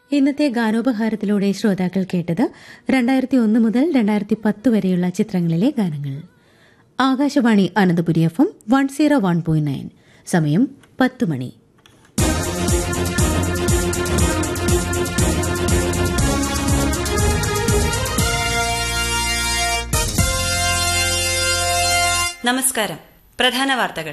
ഇന്നത്തെ ഗാനോപഹാരത്തിലൂടെ ശ്രോതാക്കൾ കേട്ടത് രണ്ടായിരത്തി ഒന്ന് മുതൽ രണ്ടായിരത്തി പത്ത് വരെയുള്ള ചിത്രങ്ങളിലെ ഗാനങ്ങൾ Akashvani Ananthapuri F M one zero one point nine സമയം പത്ത് മണി നമസ്കാരം പ്രധാന വാർത്തകൾ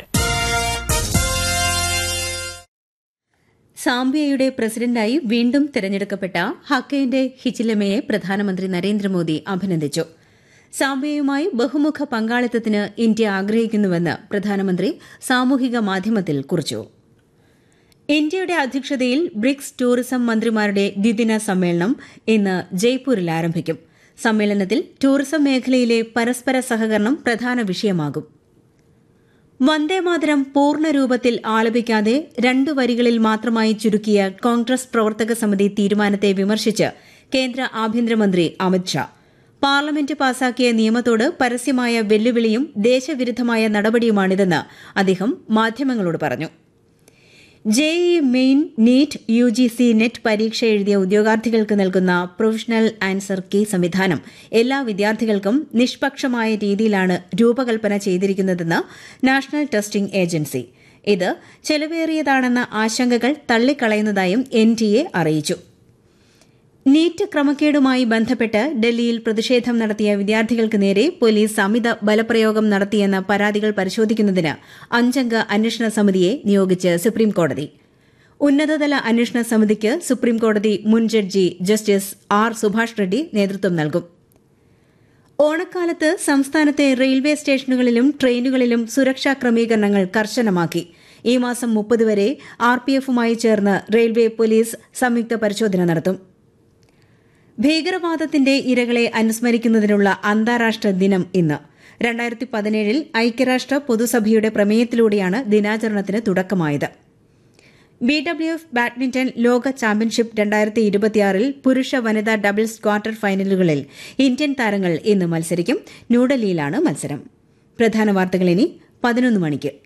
സാംബിയയുടെ പ്രസിഡന്റായി വീണ്ടും തെരഞ്ഞെടുക്കപ്പെട്ട ഹക്കൈന്റെ ഹിച്ചിലമയെ പ്രധാനമന്ത്രി നരേന്ദ്രമോദി അഭിനന്ദിച്ചു സാംബിയയുമായി ബഹുമുഖ പങ്കാളിത്തത്തിന് ഇന്ത്യ ആഗ്രഹിക്കുന്നുവെന്ന് പ്രധാനമന്ത്രി സാമൂഹിക മാധ്യമത്തിൽ കുറിച്ചു ഇന്ത്യയുടെ അധ്യക്ഷതയിൽ ബ്രിക്സ് ടൂറിസം മന്ത്രിമാരുടെ ദ്വിദിന സമ്മേളനം ഇന്ന് ജയ്പൂരിൽ ആരംഭിക്കും സമ്മേളനത്തിൽ ടൂറിസം മേഖലയിലെ പരസ്പര സഹകരണം പ്രധാന വിഷയമാകും വന്ദേമാതരം പൂർണ്ണരൂപത്തിൽ ആലപിക്കാതെ രണ്ടു വരികളിൽ മാത്രമായി ചുരുക്കിയ കോൺഗ്രസ് പ്രവർത്തക സമിതി തീരുമാനത്തെ വിമർശിച്ച് കേന്ദ്ര ആഭ്യന്തരമന്ത്രി അമിത്ഷാ പാർലമെന്റ് പാസാക്കിയ നിയമത്തോട് പരസ്യമായ വെല്ലുവിളിയും ദേശവിരുദ്ധമായ നടപടിയുമാണിതെന്ന് അദ്ദേഹം മാധ്യമങ്ങളോട് പറഞ്ഞു JEE main NEET U G C NET പരീക്ഷ എഴുതിയ ഉദ്യോഗാർത്ഥികൾക്ക് നൽകുന്ന പ്രൊഫഷണൽ ആൻസർ കീ സംവിധാനം എല്ലാ വിദ്യാർത്ഥികൾക്കും നിഷ്പക്ഷമായ രീതിയിലാണ് രൂപകൽപ്പന ചെയ്തിരിക്കുന്നതെന്ന് നാഷണൽ ടെസ്റ്റിംഗ് ഏജൻസി ഇത് ചെലവേറിയതാണെന്ന ആശങ്കകൾ തള്ളിക്കളയുന്നതായും എൻ ടി എ അറിയിച്ചു നീറ്റ് ക്രമക്കേടുമായി ബന്ധപ്പെട്ട് ഡൽഹിയിൽ പ്രതിഷേധം നടത്തിയ വിദ്യാർത്ഥികൾക്ക് നേരെ പോലീസ് അമിത ബലപ്രയോഗം നടത്തിയെന്ന പരാതികൾ പരിശോധിക്കുന്നതിന് അഞ്ചംഗ അന്വേഷണ സമിതിയെ നിയോഗിച്ച് സുപ്രീംകോടതി ഉന്നതതല അന്വേഷണ സമിതിക്ക് സുപ്രീംകോടതി മുൻ judge justice R Subhash Reddy നേതൃത്വം നൽകും ഓണക്കാലത്ത് സംസ്ഥാനത്തെ റെയിൽവേ സ്റ്റേഷനുകളിലും ട്രെയിനുകളിലും സുരക്ഷാ ക്രമീകരണങ്ങൾ കർശനമാക്കി ഈ മാസം മുപ്പത് വരെ ആർപിഎഫുമായി ചേർന്ന് റെയിൽവേ പോലീസ് സംയുക്ത പരിശോധന നടത്തും ഭീകരവാദത്തിന്റെ ഇരകളെ അനുസ്മരിക്കുന്നതിനുള്ള അന്താരാഷ്ട്ര ദിനം ഇന്ന് രണ്ടായിരത്തി പതിനേഴിൽ ഐക്യരാഷ്ട്ര പൊതുസഭയുടെ പ്രമേയത്തിലൂടെയാണ് ദിനാചരണത്തിന് തുടക്കമായത് ബി ഡബ്ല്യു എഫ് ബാഡ്മിന്റൺ ലോക ചാമ്പ്യൻഷിപ്പ് രണ്ടായിരത്തി ഇരുപത്തിയാറിൽ പുരുഷ വനിതാ ഡബിൾസ് ക്വാർട്ടർ ഫൈനലുകളിൽ ഇന്ത്യൻ താരങ്ങൾ ഇന്ന് മത്സരിക്കും ന്യൂഡൽഹിയിലാണ് മത്സരം പ്രധാന വാർത്തകൾ ഇനി പതിനൊന്ന് മണിക്ക്